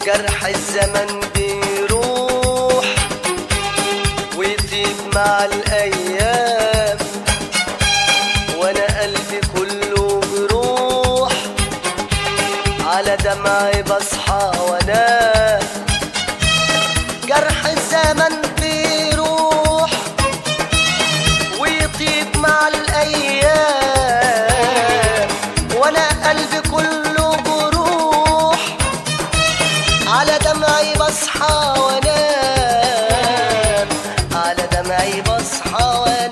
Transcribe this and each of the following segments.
جرح الزمن بيروح ويطيب مع الأيام وأنا قلبي كله جروح على دمعي بصحى وأنام جرح الزمن بيروح ويطيب مع الأيام وأنا قلبي كله جروح على دمعي بصحى وانام على دمعي بصحى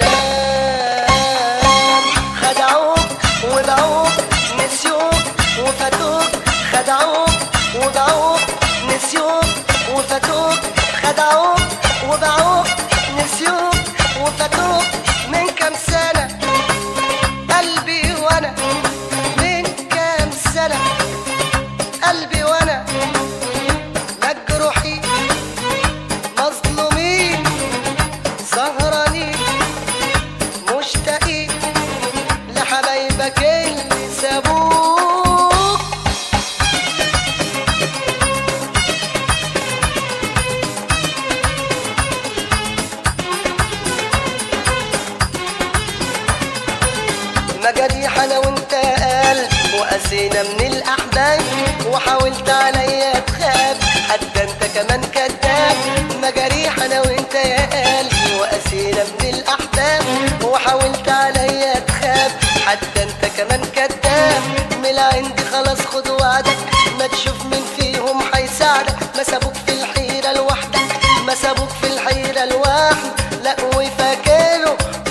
وانام خدعوك وبعوك نسيوك وفاتوك خدعوك وبعوك نسيوك وفاتوك خدعوك وبعوك نسيوك وفاتوك من كام سنة قلبي وانا من كام سنة قلبي وانا مجروحين مظلومين سهرانين مشتاقين لحبايبك اللي سابوك مجاريح انا وانت قلب وقسينا من الاحباب وحاولت عليا تخاف حتى انت كمان كذاب مجاريح انا وانت يا قلبي وقسينا من الاحباب وحاولت عليا تخاف حتى انت كمان كذاب من عندي خلاص خد وعدك ما تشوف مين فيهم هيساعدك ما سابوك في الحيرة لوحدك ما سابوك في الحيرة لوحدك لا وفاكروا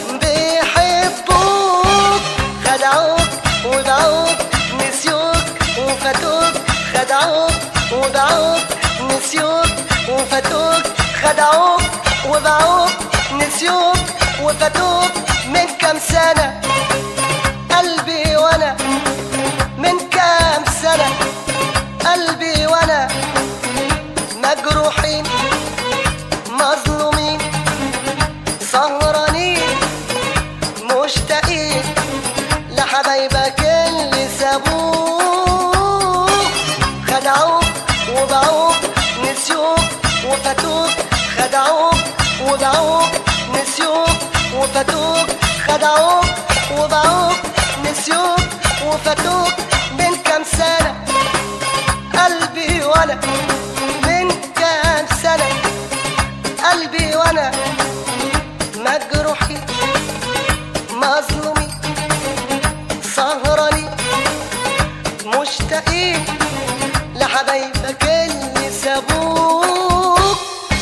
بيحبوك خدعوك وبعوك نسيوك وفاتوك خدعوك وبعوك نسيوك وفاتوك خدعوك وبعوك نسيوك وفاتوك من كام سنة قلبي وانا من كام سنة قلبي وانا مجروحين مظلومين سهرانين مشتاقين لحبايبك اللي سابوك خدعوك وبعوك نسيوك وفاتوك خدعوك وبعوك نسيوك وفاتوك خدعوك وبعوك نسيوك وفاتوك من كام سنة قلبي وانا من كام سنة قلبي وانا مجروحين مظلومين سهرانين مشتاقين لحبايبك اللي سابوك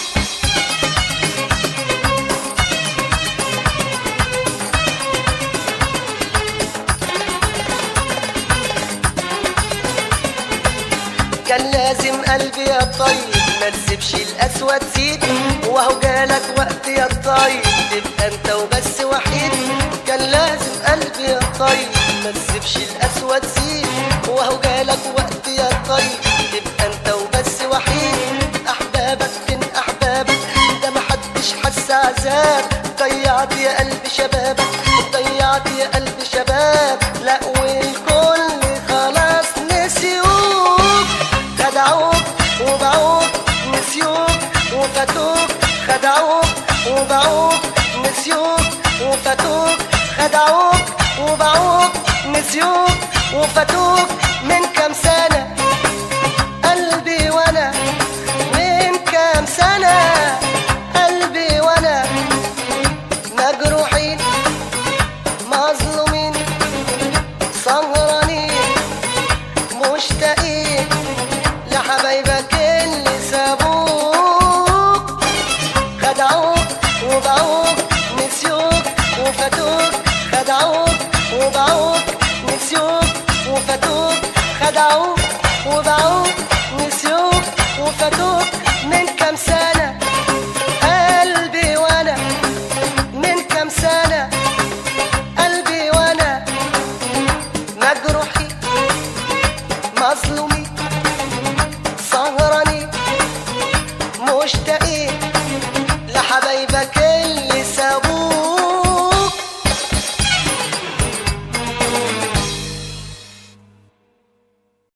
كان لازم قلبي يا طيب ما تسيبش الاسود زيد وهو جالك وقت يا طيب تبقى انت وبس وحيد كان لازم قلبي يا طيب ما تسيبش الاسود زيد وهو جالك وقت يا طيب تبقى انت وبس وحيد احبابك فين احبابك ده محدش حس عذاب ضيعت يا قلبي شبابك ضيعت يا قلبي شباب لا والكل خلاص نسيوك خدعوك وبعوك نسيوك وفاتوك خدعوك وبعوك نسيوك وفاتوك خدعوك وبعوك نسيوك وفاتوك من كام سنة